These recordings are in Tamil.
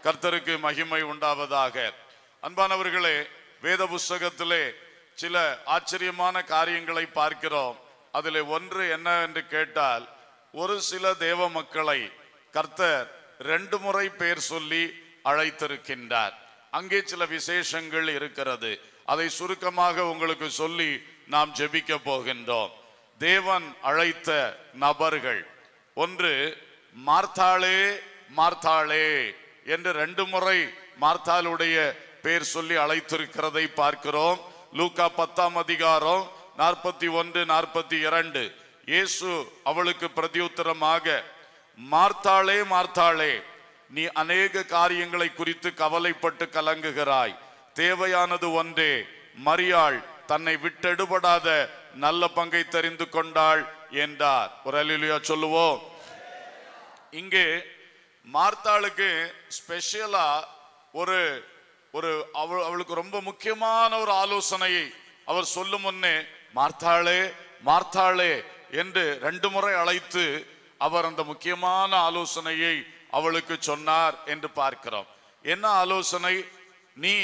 கர்த்தருக்கு மகிமை உண்டாவதாக அன்பானவர்களே வேத புஸ்தகத்திலே சில ஆச்சரியமான காரியங்களை பார்க்கிறோம் அதிலே ஒன்று என்ன என்று கேட்டால் ஒரு சில தேவ மக்களை கர்த்தர் ரெண்டு முறை பேர் சொல்லி அழைத்திருக்கின்றார் அங்கே சில விசேஷங்கள் இருக்கிறது அதை சுருக்கமாக உங்களுக்கு சொல்லி நாம் ஜெபிக்க போகின்றோம் தேவன் அழைத்த நபர்கள் ஒன்று மார்த்தாளே மார்த்தாளே என்று ரெண்டு முறை மார்த்தாளுடைய பேர் சொல்லி அழைத்திருக்கிறதை பார்க்கிறோம் லூக்கா பத்தாம் அதிகாரம் நாற்பத்தி ஒன்று நாற்பத்தி இரண்டு இயேசு அவளுக்கு பிரதியுத்தரமாக மார்த்தாளே மார்த்தாளே நீ அநேக காரியங்களை குறித்து கவலைப்பட்டு கலங்குகிறாய் தேவையானது ஒன்றே மரியாள் தன்னை விட்டெடுபடாத நல்ல பங்கை தெரிந்து கொண்டாள் என்றார் ஒரு அலிலுயா சொல்லுவோம் இங்கே மார்த்தாளுக்கு ஸ்பெஷலா ஒரு ஒரு அவள் அவளுக்கு ரொம்ப முக்கியமான ஒரு ஆலோசனையை அவர் சொல்லும் முன்னே மார்த்தாளே மார்த்தாளே என்று ரெண்டு முறை அழைத்து அவர் அந்த முக்கியமான ஆலோசனையை அவளுக்கு சொன்னார் என்று பார்க்கிறோம் என்ன ஆலோசனை நீ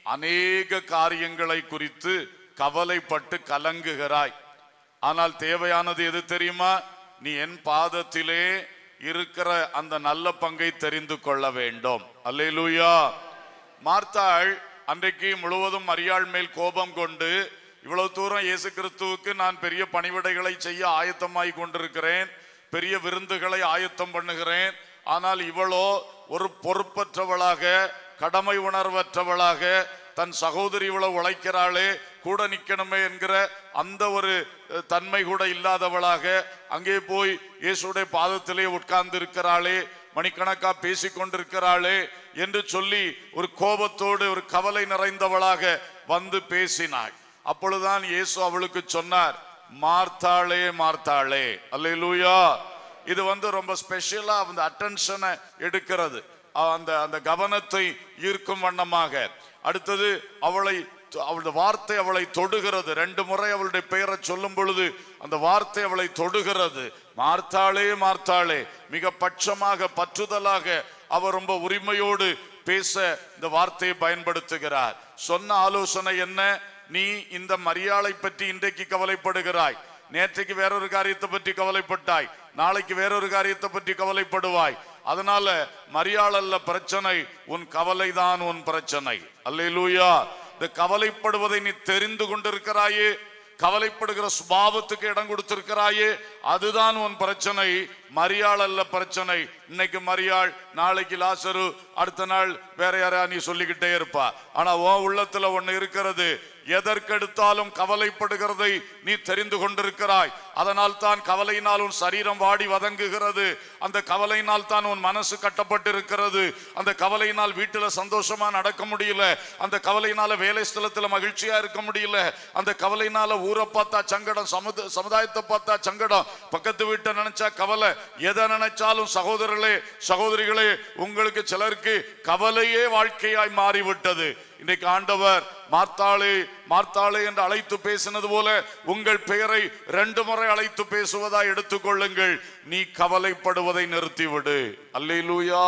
அநேக காரியங்களை குறித்து கவலைப்பட்டு கலங்குகிறாய் ஆனால் தேவையானது எது தெரியுமா நீ என் பாதத்திலே இருக்கிற அந்த நல்ல பங்கை தெரிந்து கொள்ள வேண்டும் அல்லேலூயா மார்த்தாள் அன்றைக்கு முழுவதும் மரியாள் மேல் கோபம் கொண்டு இவ்வளவு தூரம் இயேசு கிறிஸ்துவுக்கு நான் பெரிய பணிவிடைகளை செய்ய ஆயத்தமாய் கொண்டிருக்கிறேன் பெரிய விருந்துகளை ஆயத்தம் பண்ணுகிறேன் ஆனால் இவளோ ஒரு பொறுப்பற்றவளாக கடமை உணர்வற்றவளாக தன் சகோதரி இவ்வளவு உழைக்கிறாளே கூட நிக்கணுமே என்கிற அந்த ஒரு அஹ், தன்மை கூட இல்லாதவளாக அங்கே போய் இயேசுடைய பாதத்திலே உட்கார்ந்து இருக்கிறாளே மணிக்கணக்கா பேசிக் கொண்டிருக்கிறாளே என்று சொல்லி ஒரு கோபத்தோடு ஒரு கவலை நிறைந்தவளாக வந்து பேசினாள் அப்பொழுதுதான் இயேசு அவளுக்கு சொன்னார் மார்த்தாளே மார்த்தாளே அல்லேலூயா இது வந்து ரொம்ப ஸ்பெஷலா அந்த அட்டென்ஷனை எடுக்கிறது அஹ் அந்த அந்த கவனத்தை ஈர்க்கும் வண்ணமாக அடுத்தது அவளை அவளுடைய வார்த்தை அவளை தொடுகிறது ரெண்டு முறை அவளுடைய பெயரை சொல்லும் பொழுது அந்த வார்த்தை அவளை தொடுகிறது மார்த்தாளே மார்த்தாளே மிக பட்சமாக பற்றுதலாக அவர் ரொம்ப உரிமையோடு பேச இந்த வார்த்தையை பயன்படுத்துகிறார் சொன்ன ஆலோசனை என்ன நீ இந்த மரியாளை பற்றி இன்றைக்கு கவலைப்படுகிறாய் நேற்றைக்கு வேறொரு காரியத்தை பற்றி கவலைப்பட்டாய் நாளைக்கு வேறொரு காரியத்தை பற்றி கவலைப்படுவாய் அதனால மரியாள் அல்ல பிரச்சனை உன் கவலைதான் உன் பிரச்சனை அல்லேலூயா இந்த கவலைப்படுவதை நீ தெரிந்து கொண்டிருக்கிறாயே கவலைப்படுகிற சுபாவத்துக்கு இடம் கொடுத்திருக்கிறாயே அதுதான் உன் பிரச்சனை மரியாள் அல்ல பிரச்சனை இன்னைக்கு மரியாள் நாளைக்கு லாசரு அடுத்த நாள் வேற யாரையா நீ சொல்லிக்கிட்டே இருப்பா ஆனா உன் உள்ளத்துல ஒண்ணு இருக்கிறது எதற்கெடுத்தாலும் கவலைப்படுகிறதை நீ தெரிந்து கொண்டிருக்கிறாய் அதனால் தான் கவலையினால் உன் சரீரம் வாடி வதங்குகிறது அந்த கவலையினால் தான் உன் மனசு கட்டப்பட்டிருக்கிறது அந்த கவலையினால் வீட்டுல சந்தோஷமா நடக்க முடியல அந்த கவலையினால வேலை ஸ்தலத்துல மகிழ்ச்சியா இருக்க முடியல அந்த கவலையினால ஊரை பார்த்தா சங்கடம் சமுத சமுதாயத்தை பார்த்தா சங்கடம் பக்கத்து வீட்டை நினைச்சா கவலை எதை நினைச்சாலும் சகோதரர்களே சகோதரிகளே உங்களுக்கு சிலருக்கு கவலையே வாழ்க்கையாய் மாறிவிட்டது இன்றைக்கு ஆண்டவர் மார்த்தாளே மார்த்தாளே என்று அழைத்து பேசினது போல உங்கள் பெயரை ரெண்டு முறை அழைத்து பேசுவதா எடுத்துக்கொள்ளுங்கள் நீ கவலைப்படுவதை நிறுத்திவிடு அல்லேலூயா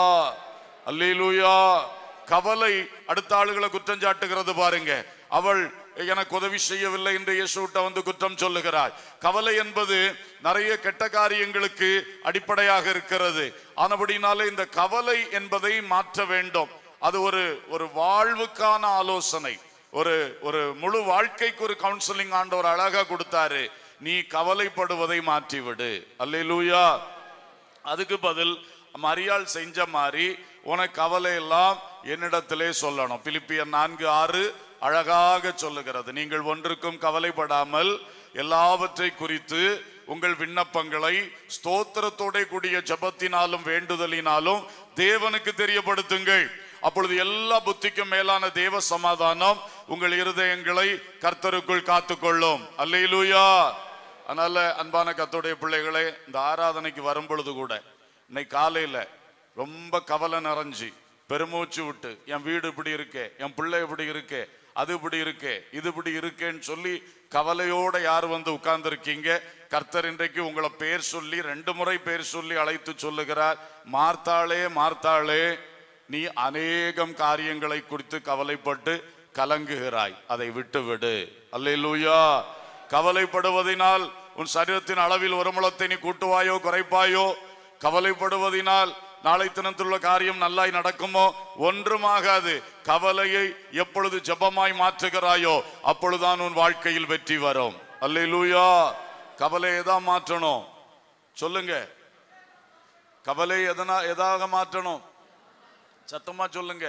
அல்லேலூயா கவலை அடுத்த ஆளுகளை குற்றம் சாட்டுகிறது பாருங்க அவள் எனக்கு உதவி செய்யவில்லை என்று இயேசுட்ட வந்து குற்றம் சொல்லுகிறார் கவலை என்பது நிறைய கெட்ட காரியங்களுக்கு அடிப்படையாக இருக்கிறது ஆனபடினாலே இந்த கவலை என்பதை மாற்ற வேண்டும் அது ஒரு ஒரு வாழ்வுக்கான ஆலோசனை ஒரு ஒரு முழு வாழ்க்கைக்கு ஒரு கவுன்சிலிங் ஆண்டவர் அழகா கொடுத்தாரு நீ கவலைப்படுவதை மாற்றிவிடு அல்லேலூயா அதுக்கு பதில் மரியாள் செஞ்ச மாதிரி உனக்கு கவலை எல்லாம் என்னிடத்திலே சொல்லணும் பிலிப்பியர் நான்கு ஆறு அழகாக சொல்லுகிறது நீங்கள் ஒன்றுக்கும் கவலைப்படாமல் எல்லாவற்றை குறித்து உங்கள் விண்ணப்பங்களை ஸ்தோத்திரத்தோட கூடிய ஜபத்தினாலும் வேண்டுதலினாலும் தேவனுக்கு தெரியப்படுத்துங்கள் அப்பொழுது எல்லா புத்திக்கும் மேலான தேவ சமாதானம் உங்கள் இருதயங்களை கர்த்தருக்குள் காத்துக்கொள்ளும் அல்லேலூயா அதனால அன்பான கர்த்தருடைய பிள்ளைகளே இந்த ஆராதனைக்கு வரும் பொழுது கூட இன்னைக்கு காலையில ரொம்ப கவலை நிறைஞ்சு பெருமூச்சு விட்டு என் வீடு இப்படி இருக்கே என் பிள்ளை இப்படி இருக்கே அது இப்படி இருக்கே இது இப்படி இருக்கேன்னு சொல்லி கவலையோட யார் வந்து உட்கார்ந்துருக்கீங்க கர்த்தர் இன்றைக்கு உங்களை பேர் சொல்லி ரெண்டு முறை பேர் சொல்லி அழைத்து சொல்லுகிறார் மார்த்தாளே மார்த்தாளே நீ அநேகம் காரியங்களை குறித்து கவலைப்பட்டு கலங்குகிறாய் அதை விட்டுவிடு அல்லேலூயா கவலைப்படுவதினால் உன் சரீரத்தின் அளவில் ஒரு முழத்தை நீ கூட்டுவாயோ குறைப்பாயோ கவலைப்படுவதினால் நாளை தினத்துள்ள காரியம் நல்லாய் நடக்குமோ ஒன்றுமாகாது கவலையை எப்பொழுது ஜெபமாய் மாற்றுகிறாயோ அப்பொழுதுதான் உன் வாழ்க்கையில் வெற்றி வரும் அல்லேலூயா கவலையை தான் மாற்றணும் சொல்லுங்க கவலை எதனா எதாக மாற்றணும் சத்தமா சொல்லுங்க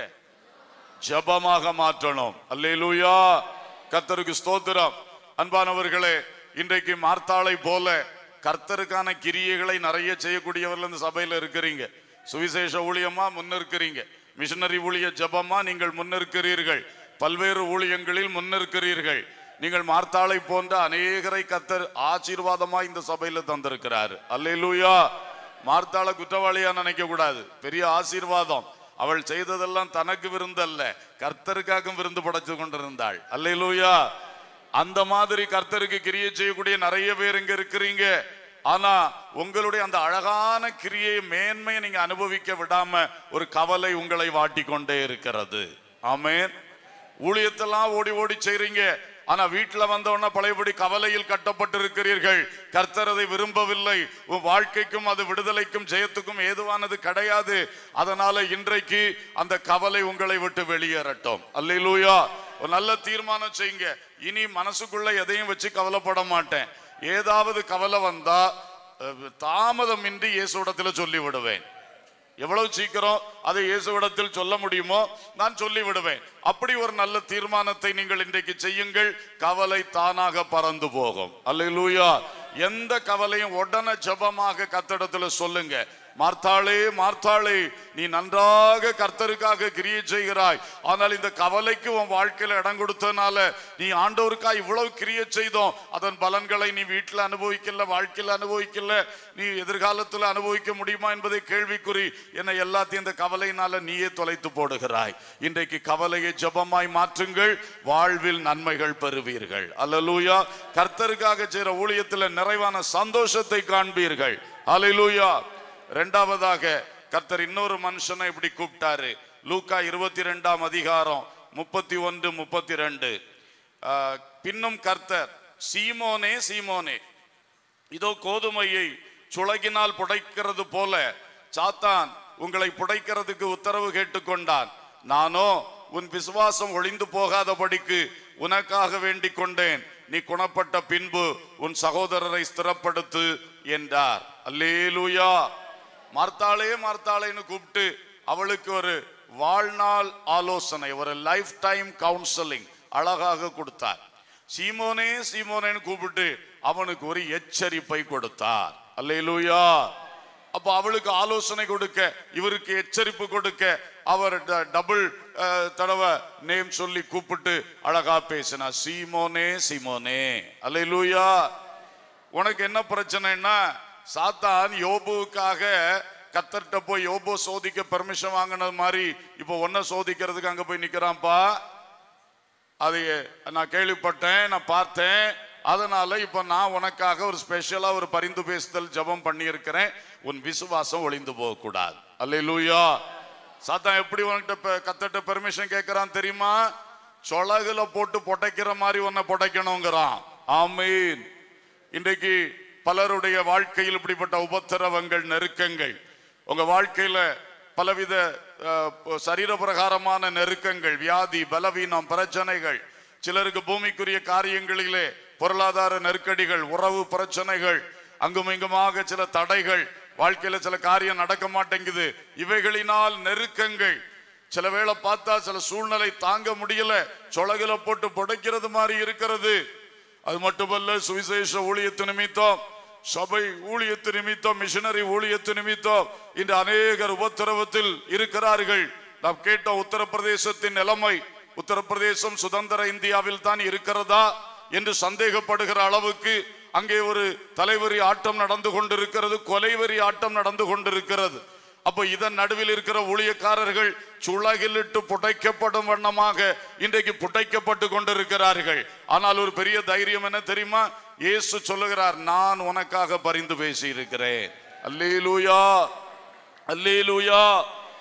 ஜெபமாக மாற்றணும் அல்லேலூயா கர்த்தருக்கு ஸ்தோத்திரம் அன்பானவர்களே இன்றைக்கு மார்த்தாளை போல கர்த்தருக்கான கிரியைகளை நிறைய செய்யக்கூடியவர்கள் இந்த சபையில இருக்கிறீங்க சுவிசேஷ ஊழியமா முன்னிருக்கிறீங்க மிஷனரி ஊழிய ஜெபமா நீங்கள் முன்னிருக்கிறீர்கள் பல்வேறு ஊழியங்களில் முன்னிருக்கிறீர்கள் நீங்கள் மார்த்தாளை போன்ற அநேகரை கர்த்தர் ஆசீர்வாதமா இந்த சபையில தந்திருக்கிறார் அல்லேலூயா மார்த்தாள குற்றவாளியா நினைக்க கூடாது பெரிய ஆசீர்வாதம் அவள் செய்ததெல்லாம் தனக்கு விருந்தல்ல கர்த்தருக்காக விருந்து படைச்சு கொண்டிருந்தாள் அல்லேலூயா அந்த மாதிரி கர்த்தருக்கு கிரியை செய்யக்கூடிய நிறைய பேர் இங்க இருக்கிறீங்க ஆனா உங்களுடைய அந்த அழகான கிரியை மேன்மையை நீங்க அனுபவிக்க விடாம ஒரு கவலை உங்களை வாட்டி கொண்டே இருக்கிறது ஆமென் ஊழியத்தெல்லாம் ஓடி ஓடி செய்றீங்க ஆனா வீட்டுல வந்தவொடனே பழையபடி கவலையில் கட்டப்பட்டிருக்கிறீர்கள் கர்த்தர் அதை விரும்பவில்லை உன் வாழ்க்கைக்கும் அது விடுதலைக்கும் ஜெயத்துக்கும் ஏதுவானது கிடையாது அதனால இன்றைக்கு அந்த கவலை உங்களை விட்டு வெளியேறட்டும் அல்லேலூயா ஒரு நல்ல தீர்மானம் செய்யுங்க இனி மனசுக்குள்ள எதையும் வச்சு கவலைப்பட மாட்டேன் ஏதாவது கவலை வந்தா அஹ், தாமதமின்றி இயேசுடத்துல சொல்லி விடுவேன் எவ்வளவு சீக்கிரம் அதை இயேசுவிடத்தில் சொல்ல முடியுமோ நான் சொல்லி விடுவேன் அப்படி ஒரு நல்ல தீர்மானத்தை நீங்கள் இன்றைக்கு செய்யுங்கள் கவலை தானாக பறந்து போகும் அல்லேலூயா எந்த கவலையும் உடனே ஜெபமாக கத்திடத்துல சொல்லுங்க மார்த்தாளே மார்த்தாளே நீ நன்றாக கர்த்தருக்காக கிரியை செய்கிறாய் ஆனால் இந்த கவலைக்கு உன் வாழ்க்கையில இடம் கொடுத்ததுனால நீ ஆண்டவருக்காக இவ்வளவு கிரியை செய்தோம் அதன் பலன்களை நீ வீட்டில் அனுபவிக்கல வாழ்க்கையில் அனுபவிக்கல நீ எதிர்காலத்தில் அனுபவிக்க முடியுமா என்பதை கேள்விக்குறி என்னை எல்லாத்தையும் இந்த கவலையினால நீயே தொலைத்து போடுகிறாய் இன்றைக்கு கவலையை ஜெபமாய் மாற்றுங்கள் வாழ்வில் நன்மைகள் பெறுவீர்கள் அல்லேலூயா கர்த்தருக்காக செய்கிற ஊழியத்தில் நிறைவான சந்தோஷத்தை காண்பீர்கள் அல்லேலூயா ரெண்டாவதாக கர்த்தர் இன்னொரு மனுஷனை இப்படி கூப்பிட்டாரு லூக்கா இருபத்தி ரெண்டாம் அதிகாரம் முப்பத்தி ஒன்று முப்பத்தி ரெண்டு பின்னும் கர்த்தர் சீமோனே சீமோனே இதோ கோதுமையை சுளகினால் புடைக்கிறது போல சாத்தான் உங்களை புடைக்கிறதுக்கு உத்தரவு கேட்டுக்கொண்டான் நானோ உன் விசுவாசம் ஒளிந்து போகாதபடிக்கு உனக்காக வேண்டிக் கொண்டேன் நீ குணப்பட்ட பின்பு உன் சகோதரரை ஸ்திரப்படுத்து என்றார் அல்லேலூயா மார்த்தாளே மார்த்தாளேன்னு கூப்பிட்டு அவளுக்கு ஒரு வாழ்நாள் ஆலோசனை ஒரு லைஃப் டைம் கவுன்சிலிங் அழகாக கொடுத்தார் சீமோனே சீமோனேன்னு கூப்பிட்டு அவனுக்கு ஒரு எச்சரிப்பை கொடுத்தார் அல்லேலூயா அப்ப அவளுக்கு ஆலோசனை கொடுக்க இவருக்கு எச்சரிப்பு கொடுக்க அவர் ட- டபுள் அஹ், தடவை நேம் சொல்லி கூப்பிட்டு அழகா பேசினா சீமோனே சீமோனே அல்லேலூயா உனக்கு என்ன பிரச்சனைன்னா சாத்தான் யோபுவுக்காக கத்தர்கிட்ட போய் யோபு சோதிக்க பெர்மிஷன் வாங்கினது மாதிரி இப்போ ஒன்ன சோதிக்கிறதுக்கு அங்க போய் நிக்கிறான்ப்பா அதை நான் கேள்விப்பட்டேன் நான் பார்த்தேன் அதனால இப்ப நான் உனக்காக ஒரு ஸ்பெஷலா ஒரு பரிந்து பேசுதல் ஜெபம் பண்ணியிருக்கிறேன் உன் விசுவாசம் ஒளிந்து போக கூடாது அல்லேலூயா சாத்தான் எப்படி உனக்கிட்ட பெ- கத்தட்ட பெர்மிஷன் கேட்கறான் தெரியுமா சொலகுல போட்டு புடைக்கிற மாதிரி உன்னை புடைக்கணுங்கிறான் ஆமீன் இன்றைக்கு பலருடைய வாழ்க்கையில் இப்படிப்பட்ட உபத்திரவங்கள் நெருக்கங்கள் உங்க வாழ்க்கையில பலவித அஹ், சரீர பிரகாரமான நெருக்கங்கள் வியாதி பலவீனம் பிரச்சனைகள் சிலருக்கு பூமிக்குரிய காரியங்களிலே பொருளாதார நெருக்கடிகள் உறவு பிரச்சனைகள் அங்கும் இங்குமாக சில தடைகள் வாழ்க்கையில சில காரியம் நடக்க மாட்டேங்குது இவைகளினால் நெருக்கங்கள் சில வேளை பார்த்தா சில சூழ்நிலை தாங்க முடியல சொலகில போட்டு புடைக்கிறது மாதிரி இருக்கிறது அது மட்டுமல்ல சுவிசேஷ ஊழியத்து நிமித்தம் சபை ஊழியத்து நிமித்தம் மிஷனரி ஊழியத்து நிமித்தம் இன்று அநேகர் உபத்திரவத்தில் இருக்கிறார்கள் நாம் கேட்ட உத்தரப்பிரதேசத்தின் நிலைமை உத்தரப்பிரதேசம் சுதந்திர இந்தியாவில் தான் இருக்கிறதா என்று சந்தேகப்படுகிற அளவுக்கு அங்கே ஒரு தலைவரி ஆட்டம் நடந்து கொண்டிருக்கிறது கொலைவரி ஆட்டம் நடந்து கொண்டிருக்கிறது அப்போ இதன் நடுவில் இருக்கிற ஊழியக்காரர்கள் சுளகிலிட்டு புடைக்கப்படும் வண்ணமாக இன்றைக்கு புடைக்கப்பட்டு கொண்டிருக்கிறார்கள் ஆனால் ஒரு பெரிய தைரியம் என்ன தெரியுமா இயேசு சொல்லுகிறார் நான் உனக்காக பரிந்து பேசி இருக்கிறேன் அல்லேலூயா அல்லேலூயா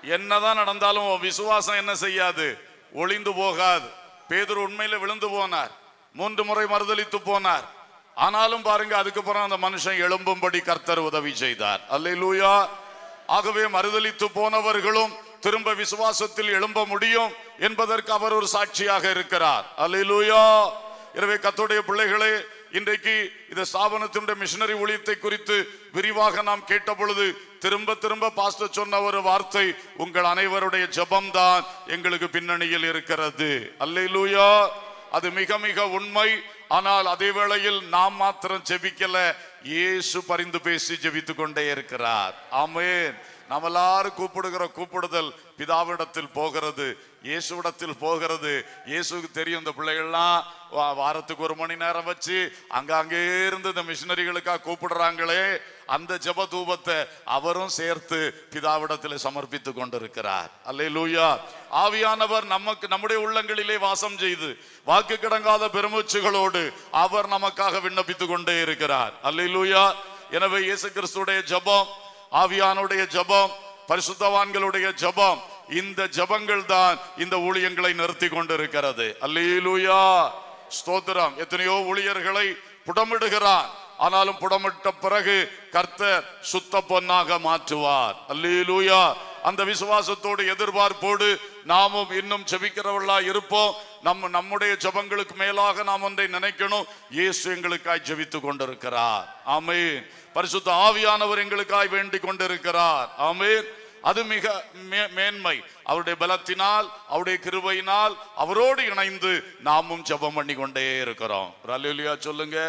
என்னதான் நடந்தாலும் உன் விசுவாசம் என்ன செய்யாது ஒளிந்து போகாது பேதுரு உண்மையில விழுந்து போனார் மூன்று முறை மறுதலித்து போனார் ஆனாலும் பாருங்க அதுக்கப்புறம் அந்த மனுஷன் எழும்பும்படி கர்த்தர் உதவி செய்தார் அல்லேலூயா ஆகவே மறுதலித்து போனவர்களும் திரும்ப விசுவாசத்தில் எழும்ப முடியும் என்பதற்கு அவர் ஒரு சாட்சியாக இருக்கிறார் அல்லேலூயா எனவே கத்தோடைய பிள்ளைகளே இன்றைக்கு இந்த ஸ்தாபனத்தினுடைய மிஷனரி ஊழியத்தை குறித்து விரிவாக நாம் கேட்ட பொழுது திரும்ப திரும்ப பாஸ்டர் சொன்ன ஒரு வார்த்தை உங்கள் அனைவருடைய ஜெபம்தான் எங்களுக்கு பின்னணியில் இருக்கிறது அல்லேலூயா அது மிக மிக உண்மை ஆனால் அதே வேளையில் நாம் மாத்திரம் ஜெபிக்கல இயேசு பரிந்து பேசி ஜெபித்துக் கொண்டே இருக்கிறார் ஆமென் நாம் எல்லாரும் கூப்பிடுகிற கூப்பிடுதல் பிதாவிடத்தில் போகிறது இயேசுவிடத்தில் போகிறது இயேசுக்கு தெரியும் இந்த பிள்ளைகள்லாம் வா- வாரத்துக்கு ஒரு மணி நேரம் வச்சு அங்க அங்கே இருந்து இந்த மிஷினரிகளுக்காக கூப்பிடுறாங்களே அந்த ஜெப தூபத்தை அவரும் சேர்த்து பிதாவிடத்தில் சமர்ப்பித்துக் கொண்டிருக்கிறார் அல்லேலூயா ஆவியானவர் நமக்கு நம்முடைய உள்ளங்களிலே வாசம் செய்து வாக்கு கிடங்காத பெருமூச்சுகளோடு அவர் நமக்காக விண்ணப்பித்துக் கொண்டே இருக்கிறார் அல்லேலூயா எனவே இயேசு கிறிஸ்துடைய ஜெபம் ஆவியானுடைய ஜெபம் பரிசுத்தவான்களுடைய ஜெபம் இந்த ஜெபங்கள் தான் இந்த ஊழியங்களை நிறுத்தி கொண்டிருக்கிறது அல்லேலூயா ஸ்தோத்திரம் எத்தனையோ ஊழியர்களை புடமிடுகிறார் ஆனாலும் புடமிட்ட பிறகு கர்த்தர் சுத்த பொன்னாக மாற்றுவார் அல்லேலூயா அந்த விசுவாசத்தோடு எதிர்பார்ப்போடு நாமும் இன்னும் ஜெபிக்கிறவர்களா இருப்போம் நம்ம நம்முடைய ஜெபங்களுக்கு மேலாக நாம் ஒன்றை நினைக்கணும் இயேசு எங்களுக்காய் ஜெபித்து கொண்டிருக்கிறார் ஆமென் பரிசுத்த ஆவியானவர் எங்களுக்காய் வேண்டிக் கொண்டிருக்கிறார் ஆமென் அது மிக மே- மேன்மை அவருடைய பலத்தினால் அவருடைய கிருபையினால் அவரோடு இணைந்து நாமும் ஜெபம் பண்ணி கொண்டே இருக்கிறோம் அல்லேலூயா சொல்லுங்க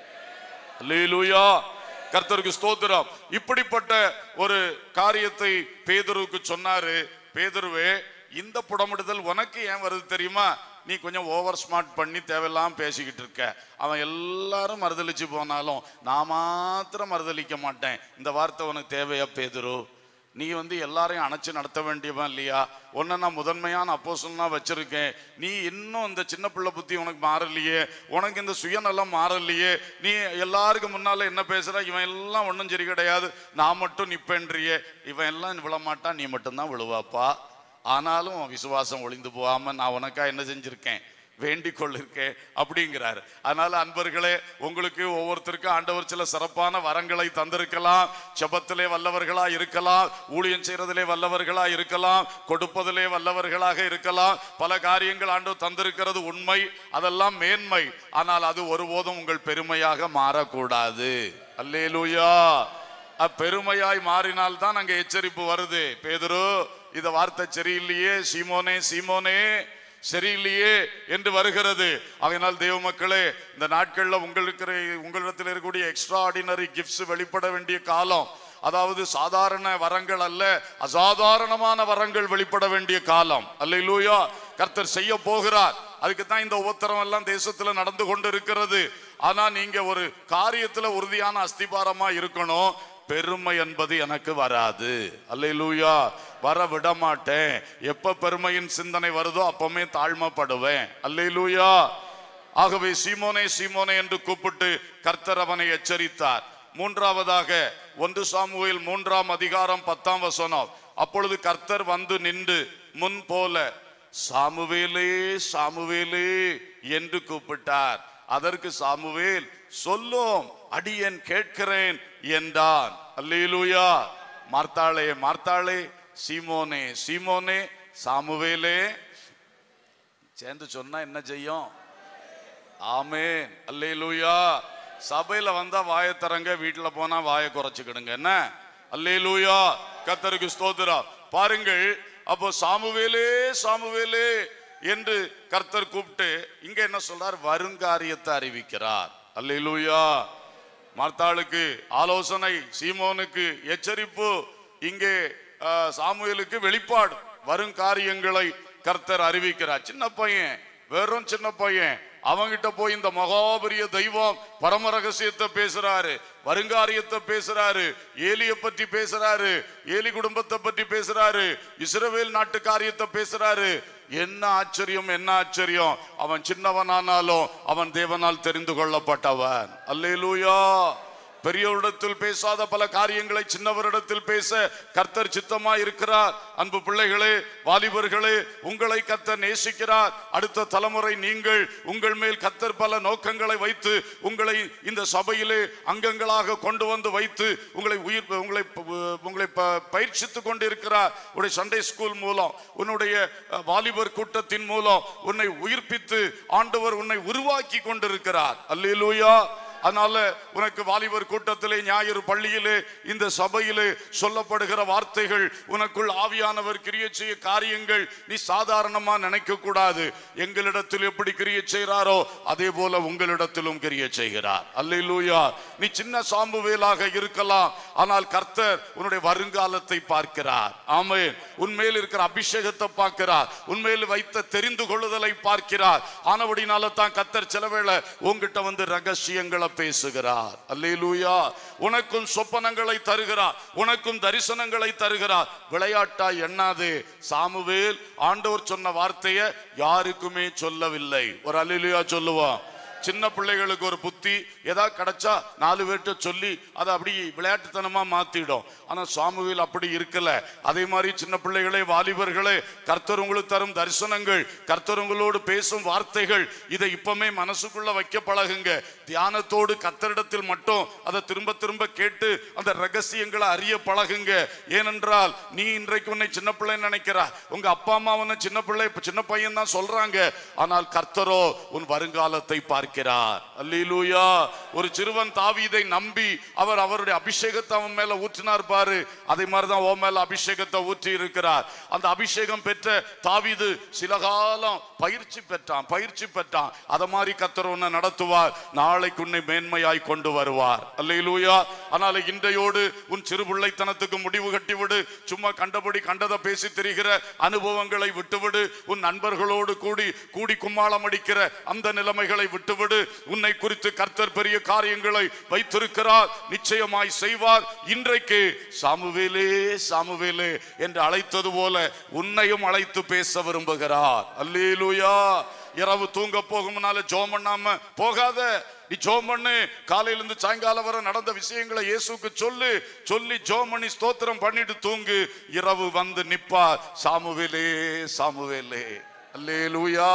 அல்லேலூயா கர்த்தருக்கு ஸ்தோத்திரம் இப்படிப்பட்ட ஒரு காரியத்தை பேதுருவுக்கு சொன்னாரு பேதுருவே இந்த புடமிடுதல் உனக்கு ஏன் வருது தெரியுமா நீ கொஞ்சம் ஓவர் ஸ்மார்ட் பண்ணி தேவையில்லாம பேசிக்கிட்டு இருக்க அவன் எல்லாரும் மறுதலிச்சு போனாலும் நான் மாத்திரம் மறுதலிக்க மாட்டேன் இந்த வார்த்தை உனக்கு தேவையா பேதுரு நீ வந்து எல்லாரையும் அணைச்சு நடத்த வேண்டியவன் இல்லையா உன்னை நான் முதன்மையான அப்போசனா வச்சிருக்கேன் நீ இன்னும் இந்த சின்ன பிள்ளை புத்தி உனக்கு மாறலையே உனக்கு இந்த சுயநலம் மாறலையே நீ எல்லாருக்கும் முன்னால என்ன பேசுற இவன் எல்லாம் ஒன்றும் சரி கிடையாது நான் மட்டும் நிப்பேன்றியே இவன் எல்லாம் விழ மாட்டான் நீ மட்டும்தான் விழுவாப்பா ஆனாலும் உன் விசுவாசம் ஒளிந்து போகாம நான் உனக்கா என்ன செஞ்சிருக்கேன் வேண்டிக் கொள்ளிருக்கேன் அப்படிங்கிறாரு அதனால அன்பர்களே உங்களுக்கு ஒவ்வொருத்தருக்கும் ஆண்டவர் சில சிறப்பான வரங்களை தந்திருக்கலாம் ஜெபத்திலே வல்லவர்களா இருக்கலாம் ஊழியம் செய்யறதிலே வல்லவர்களா இருக்கலாம் கொடுப்பதிலே வல்லவர்களாக இருக்கலாம் பல காரியங்கள் ஆண்டவர் தந்திருக்கிறது உண்மை அதெல்லாம் மேன்மை ஆனால் அது ஒருபோதும் உங்கள் பெருமையாக மாறக்கூடாது அல்லேலூயா அப்பெருமையாய் மாறினால் தான் அங்க எச்சரிப்பு வருது பேதுரு இந்த வார்த்தை சரியில்லையே சீமோனே சீமோனே சரியில்லையே என்று வருகிறது ஆகையினால் தேவ மக்களே இந்த நாட்கள்ல உங்களுக்கு உங்களிடத்தில் இருக்கக்கூடிய எக்ஸ்ட்ரா ஆர்டினரி கிஃப்ட்ஸ் வெளிப்பட வேண்டிய காலம் அதாவது சாதாரண வரங்கள் அல்ல அசாதாரணமான வரங்கள் வெளிப்பட வேண்டிய காலம் அல்லேலூயா கர்த்தர் செய்ய போகிறார் அதுக்கு தான் இந்த உபத்திரம் எல்லாம் தேசத்துல நடந்து கொண்டு இருக்கிறது ஆனா நீங்க ஒரு காரியத்துல உறுதியான அஸ்திபாரமா இருக்கணும் பெருமை என்பது எனக்கு வராது அல்லேலூயா வர விட மாட்டேன் எப்ப பெருமையின் சிந்தனை வருதோ அப்பவுமே தாழ்மைப்படுவேன் அல்லேலூயா ஆகவே சீமோனே சீமோனே என்று கூப்பிட்டு கர்த்தர் அவனை எச்சரித்தார் மூன்றாவதாக ஒன்று சாமுவேல் மூன்றாம் அதிகாரம் பத்தாம் வசனம் அப்பொழுது கர்த்தர் வந்து நின்று முன் போல சாமுவேலே சாமுவேலே என்று கூப்பிட்டார் அதற்கு சாமுவேல் சொல்லும் அடியேன் கேட்கிறேன் என்றான் அல்லேலூயா மார்த்தாளே மார்த்தாளே சீமோனே சீமோனே சாமுவேலே சேர்ந்து சொன்னா என்ன செய்யும் ஆமென் அல்லேலூயா சபையில வந்தா வாயை திறங்க வீட்டுல போனா வாயை குறைச்சுக்கிடுங்க என்ன அல்லேலூயா கத்தருக்கு ஸ்தோத்திரம் பாருங்கள் அப்போ சாமுவேலே சாமுவேலே என்று கர்த்தர் கூப்பிட்டு இங்க என்ன சொல்றார் வருங்காரியத்தை அறிவிக்கிறார் அல்லேலூயா மார்த்தாளுக்கு ஆலோசனை சீமோனுக்கு எச்சரிப்பு இங்கே ஆஹ், சாமுவேலுக்கு வெளிப்பாடு வரும் காரியங்களை கர்த்தர் அறிவிக்கிறார் சின்ன பையன் வெறும் சின்ன பையன் அவங்கிட்ட போய் இந்த மகாபரிய தெய்வம் பரம ரகசியத்தை பேசுறாரு வருங்காரியத்தை பேசுறாரு ஏலிய பற்றி பேசுறாரு ஏலி குடும்பத்தை பற்றி பேசுறாரு இஸ்ரவேல் நாட்டு காரியத்தை பேசுறாரு என்ன ஆச்சரியம் என்ன ஆச்சரியம் அவன் சின்னவனானாலும் அவன் தேவனால் தெரிந்து கொள்ளப்பட்டவன் அல்லேலூயா பெரியவரிடத்தில் பேசாத பல காரியங்களை சின்னவரிடத்தில் பேச கர்த்தர் சித்தமாய் இருக்கிறார் அன்பு பிள்ளைகளே வாலிபர்களே உங்களை கர்த்தர் நேசிக்கிறார் அடுத்த தலைமுறை நீங்கள் உங்கள் மேல் கர்த்தர் பல நோக்கங்களை வைத்து உங்களை இந்த சபையிலே அங்கங்களாக கொண்டு வந்து வைத்து உங்களை உயிர் உங்களை உங்களை ப- பயிற்சித்துக் கொண்டிருக்கிறார் உடைய சண்டே ஸ்கூல் மூலம் உன்னுடைய அஹ், வாலிபர் கூட்டத்தின் மூலம் உன்னை உயிர்ப்பித்து ஆண்டவர் உன்னை உருவாக்கி கொண்டிருக்கிறார் அல்லேலூயா அதனால உனக்கு வாலிபர் கூட்டத்திலே ஞாயிறு பள்ளியிலே இந்த சபையிலே சொல்லப்படுகிற வார்த்தைகள் உனக்குள் ஆவியானவர் கிரிய செய்ய காரியங்கள் நீ சாதாரணமா நினைக்க கூடாது எங்களிடத்தில் எப்படி கிரிய செய்கிறாரோ அதே போல உங்களிடத்திலும் கிரிய செய்கிறார் அல்லேலூயா நீ சின்ன சாம்புவேலாக இருக்கலாம் ஆனால் கர்த்தர் உன்னுடைய வருங்காலத்தை பார்க்கிறார் ஆமென் உன்மேல் இருக்கிற அபிஷேகத்தை பார்க்கிறார் உன்மேல் வைத்த தெரிந்து கொள்ளுதலை பார்க்கிறார் ஆனபடினால தான் கர்த்தர் சிலவேளை உன்கிட்ட வந்து ரகசியங்களை பேசுகிறார் அல்லேலூயா உனக்கும் சொப்பனங்களை தருகிறார் உனக்கும் தரிசனங்களை தருகிறார் விளையாட்டா எண்ணாது சாமுவேல் ஆண்டவர் சொன்ன வார்த்தையை யாருக்குமே சொல்லவில்லை ஒரு அல்லேலூயா சொல்லுவான் சின்ன பிள்ளைகளுக்கு ஒரு புத்தி ஏதாவது கிடைச்சா நாலு பேர்கிட்ட சொல்லி அதை அப்படி விளையாட்டுத்தனமா மாத்திடும் ஆனா சாமுவேல் அப்படி இருக்கல அதே மாதிரி சின்ன பிள்ளைகளே வாலிபர்களே கர்த்தர் உங்களுக்கு தரும் தரிசனங்கள் கர்த்தர் உங்களோடு பேசும் வார்த்தைகள் இதை இப்பமே மனசுக்குள்ள வைக்க பழகுங்க தியானத்தோடு கர்த்தரிடத்தில் மட்டும் அதை திரும்ப திரும்ப கேட்டு அந்த ரகசியங்களை அறிய பழகுங்க ஏனென்றால் நீ இன்றைக்கு உன்னை சின்ன பிள்ளை நினைக்கிறா உங்க அப்பா அம்மா உன்னை சின்ன பிள்ளை சின்ன பையன் தான் சொல்றாங்க ஆனால் கர்த்தரோ உன் வருங்காலத்தை பார்க்கிறார் அல்லேலூயா ஒரு சிறுவன் தாவீதை நம்பி அவர் அவருடைய அபிஷேகத்தை அவன் மேல ஊற்றினார் பாரு அதே மாதிரிதான் ஓ மேல அபிஷேகத்தை ஊற்றி இருக்கிறார் அந்த அபிஷேகம் பெற்ற தாவீது சில காலம் பயிற்சி பெற்றான் பயிற்சி பெற்றான் அத மாதிரி கர்த்தர் உன்னை நடத்துவார் நாளைக்கு உன்னை மேன்மையாய் கொண்டு வருவார் அல்லேலூயா அதனால இன்றையோடு உன் சிறு பிள்ளைத்தனத்துக்கு முடிவு கட்டிவிடு சும்மா கண்டபடி கண்டதை பேசி திரிகிற அனுபவங்களை விட்டுவிடு உன் நண்பர்களோடு கூடி கூடி கும்மாளம் அடிக்கிற அந்த நிலைமைகளை விட்டுவிடு உன்னை குறித்து கர்த்தர் பெரிய காரியங்களை வைத்திருக்கிறார் நிச்சயமாய் செய்வார் இன்றைக்கு சாமுவேலே சாமுவேலே என்று அழைத்தது போல உன்னையும் அழைத்து பேச விரும்புகிறார் அல்லேலூயா இரவு தூங்க போகும் முன்னால ஜோம் பண்ணாம போகாத நீ ஜோம் பண்ணு காலையில இருந்து சாயங்காலம் வரை நடந்த விஷயங்களை இயேசுக்கு சொல்லு சொல்லி ஜோம் பண்ணி ஸ்தோத்திரம் பண்ணிட்டு தூங்கு இரவு வந்து நிப்பா சாமுவேலே சாமுவேலே அல்லேலூயா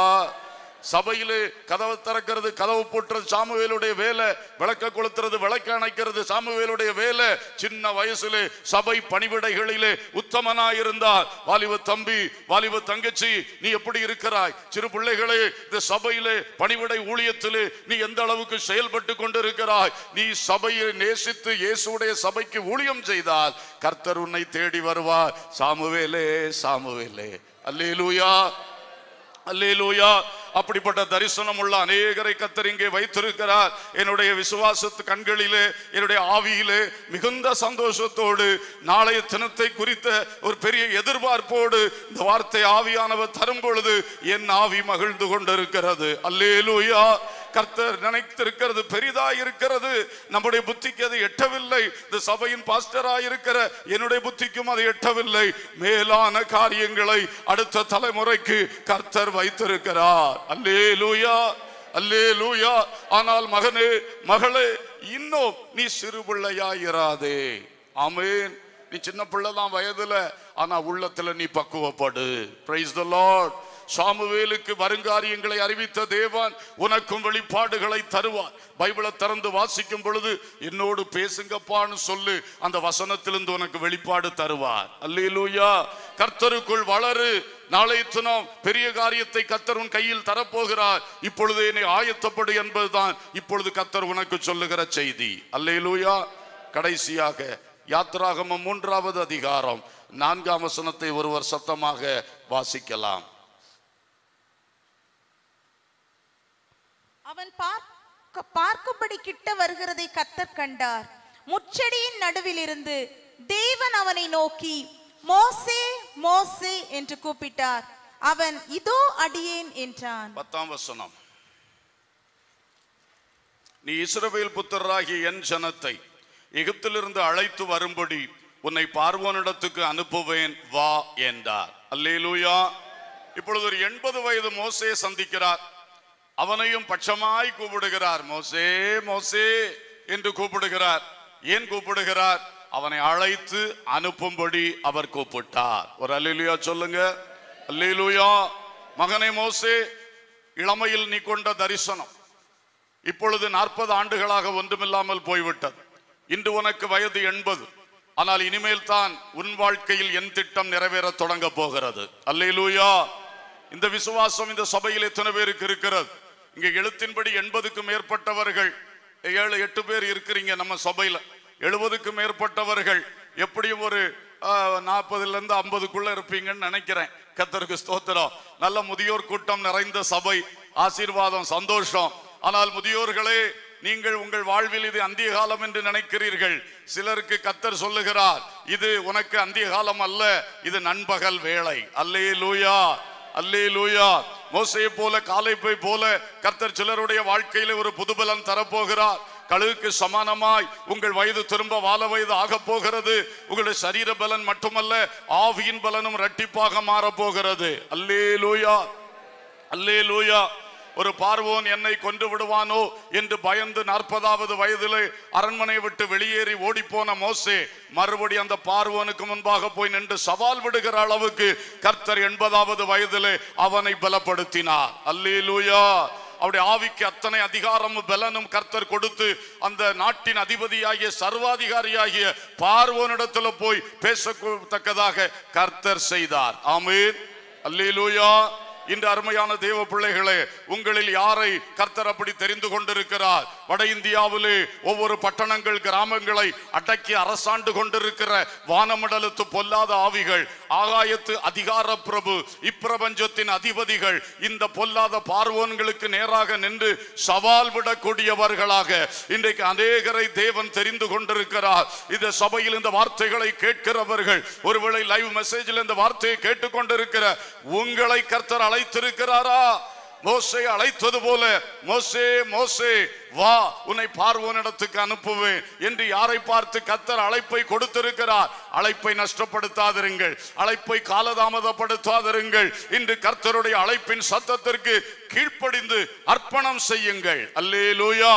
சபையிலே கதவை திறக்கிறது கதவு போட்டுறது சாமுவேலுடைய வேலை விளக்க கொளுத்துறது விளக்க அணைக்கிறது சாமுவேலுடைய வேலை சின்ன வயசுல சபை பணிவிடைகளிலே உத்தமனாய் இருந்தார் வாலிப தம்பி வாலிப தங்கச்சி நீ எப்படி இருக்கிறாய் சிறு பிள்ளைகளே இந்த சபையிலே பணிவிடை ஊழியத்திலே நீ எந்த அளவுக்கு செயல்பட்டு கொண்டிருக்கிறாய் நீ சபையை நேசித்து இயேசுடைய சபைக்கு ஊழியம் செய்தால் கர்த்தர் உன்னை தேடி வருவார் சாமுவேலே சாமுவேலே அல்லேலூயா அல்லேலூயா அப்படிப்பட்ட தரிசனம் உள்ள அநேகரை கத்தர் இங்கே வைத்திருக்கிறார் என்னுடைய விசுவாசத்து கண்களிலே என்னுடைய ஆவியிலே மிகுந்த சந்தோஷத்தோடு நாளைய தினத்தை குறித்த ஒரு பெரிய எதிர்பார்ப்போடு இந்த வார்த்தை ஆவியானவர் தரும் பொழுது என் ஆவி மகிழ்ந்து கொண்டிருக்கிறது அல்லேலூயா கர்த்தர் நினைத்திருக்கிறது பெரிதா இருக்கிறது நம்முடைய புத்திக்கு அது எட்டவில்லை இந்த சபையின் பாஸ்டரா இருக்கிற என்னுடைய புத்திக்கும் அது எட்டவில்லை மேலான காரியங்களை அடுத்த தலைமுறைக்கு கர்த்தர் வைத்திருக்கிறார் அல்லேலூயா அல்லேலூயா ஆனால் மகனே மகளே இன்னும் நீ சிறு பிள்ளையாயிராதே ஆமென் நீ சின்ன பிள்ளை தான் வயதுல ஆனா உள்ளத்துல நீ பக்குவப்படு பிரைஸ் த லார்ட் சாமுவேலுக்கு வருங்காரியங்களை அறிவித்த தேவன் உனக்கும் வெளிப்பாடுகளை தருவார் பைபிளை திறந்து வாசிக்கும் பொழுது என்னோடு பேசுங்கப்பான்னு சொல்லு அந்த வசனத்திலிருந்து உனக்கு வெளிப்பாடு தருவார் அல்லேலூயா கர்த்தருக்குள் வளரு நாளை தினம் பெரிய காரியத்தை கர்த்தர் உன் கையில் தரப்போகிறார் இப்பொழுது என்னை ஆயத்தப்படு என்பதுதான் இப்பொழுது கர்த்தர் உனக்கு சொல்லுகிற செய்தி அல்லேலூயா கடைசியாக யாத்ராகமம் மூன்றாவது அதிகாரம் நான்காம் வசனத்தை ஒருவர் சத்தமாக வாசிக்கலாம் அவன் பார்க்க பார்க்கும்படி கிட்ட வருகிறதை கத்தர் கண்டார் முச்செடியின் நடுவில் இருந்து தேவன் அவனை நோக்கி மோசே மோசே என்று கூப்பிட்டார் அவன் இதோ அடியேன் என்றான் பத்தாம் வசனம் நீ இஸ்ரவேல் புத்திரராகிய என் ஜனத்தை எகிப்திலிருந்து அழைத்து வரும்படி உன்னை பார்வோனிடத்துக்கு அனுப்புவேன் வா என்றார் அல்லேலூயா இப்பொழுது ஒரு எண்பது வயது மோசே சந்திக்கிறார் அவனையும் பட்சமாய் கூப்பிடுகிறார் மோசே மோசே என்று கூப்பிடுகிறார் ஏன் கூப்பிடுகிறார் அவனை அழைத்து அனுப்பும்படி அவர் கூப்பிட்டார் ஒரு அல்லேலூயா சொல்லுங்க அல்லேலூயா மகனே மோசே இளமையில் நீ கொண்ட தரிசனம் இப்பொழுது நாற்பது ஆண்டுகளாக ஒன்றுமில்லாமல் போய்விட்டது இன்று உனக்கு வயது எண்பது ஆனால் இனிமேல் தான் உன் வாழ்க்கையில் என் திட்டம் நிறைவேற தொடங்க போகிறது அல்லேலூயா இந்த விசுவாசம் இந்த சபையில் எத்தனை பேருக்கு இருக்கிறது இங்க எழுத்தின்படி எண்பதுக்கும் மேற்பட்டவர்கள் ஏழு எட்டு பேர் இருக்கிறீங்க நம்ம சபையில எழுபதுக்கும் மேற்பட்டவர்கள் எப்படியும் ஒரு நாற்பதுல இருந்து ஐம்பதுக்குள்ள இருப்பீங்கன்னு நினைக்கிறேன் கத்தருக்கு ஸ்தோத்திரம் நல்ல முதியோர் கூட்டம் நிறைந்த சபை ஆசீர்வாதம் சந்தோஷம் ஆனால் முதியோர்களே நீங்கள் உங்கள் வாழ்வில் இது அந்திய காலம் என்று நினைக்கிறீர்கள் சிலருக்கு கத்தர் சொல்லுகிறார் இது உனக்கு அந்திய காலம் அல்ல இது நண்பகல் வேளை அல்லே லூயா அல்லே லூயா மோசையை போல காலைப்பை போல கர்த்தர் சிலருடைய வாழ்க்கையில ஒரு புதுபலன் தரப்போகிறார் கழுகுக்கு சமானமாய் உங்கள் வயது திரும்ப வாழ வயது ஆக போகிறது உங்களுடைய சரீர பலன் மட்டுமல்ல ஆவியின் பலனும் இரட்டிப்பாக மாறப் போகிறது அல்லே லூயா அல்லே லூயா ஒரு பார்வோன் என்னை கொண்டு விடுவானோ என்று பயந்து நாற்பதாவது வயதிலே அரண்மனை விட்டு வெளியேறி ஓடிப்போன மோசே மறுபடி அந்த பார்வோனுக்கு முன்பாக போய் நின்று சவால் விடுகிற அளவுக்கு கர்த்தர் எண்பதாவது வயதிலே அவனை பலப்படுத்தினார் அல்லேலூயா அவருடைய ஆவிக்கு அத்தனை அதிகாரமும் பலனும் கர்த்தர் கொடுத்து அந்த நாட்டின் அதிபதியாகிய சர்வாதிகாரியாகிய பார்வோனிடத்துல போய் பேசத்தக்கதாக கர்த்தர் செய்தார் ஆமீன் அல்லேலூயா இன்று அருமையான தேவ பிள்ளைகளே உங்களில் யாரை கர்த்தர் அப்படி தெரிந்து கொண்டிருக்கிறார் வட இந்தியாவிலே ஒவ்வொரு பட்டணங்கள் கிராமங்களை அடக்கி அரசாண்டு கொண்டிருக்கிற வானமண்டலத்து பொல்லாத ஆவிகள் ஆகாயத்து அதிகார பிரபு இப்பிரபஞ்சத்தின் அதிபதிகள் இந்த பொல்லாத பார்வோன்களுக்கு நேராக நின்று சவால் விடக்கூடியவர்களாக இன்றைக்கு அநேகரை தேவன் தெரிந்து கொண்டிருக்கிறார் இந்த சபையில் இந்த வார்த்தைகளை கேட்கிறவர்கள் ஒருவேளை லைவ் மெசேஜில் இந்த வார்த்தையை கேட்டுக்கொண்டிருக்கிற உங்களை கர்த்தர் அழைத்திருக்கிறாரா மோசே அழைத்தது போல மோசே மோசே வா உன்னை பார்வோனிடத்துக்கு அனுப்புவேன் என்று யாரை பார்த்து கத்தர் அழைப்பை கொடுத்திருக்கிறார் அழைப்பை நஷ்டப்படுத்தாதிருங்கள் அழைப்பை காலதாமதப்படுத்தாதிருங்கள் இன்று கர்த்தருடைய அழைப்பின் சத்தத்திற்கு கீழ்ப்படிந்து அர்ப்பணம் செய்யுங்கள் அல்லேலூயா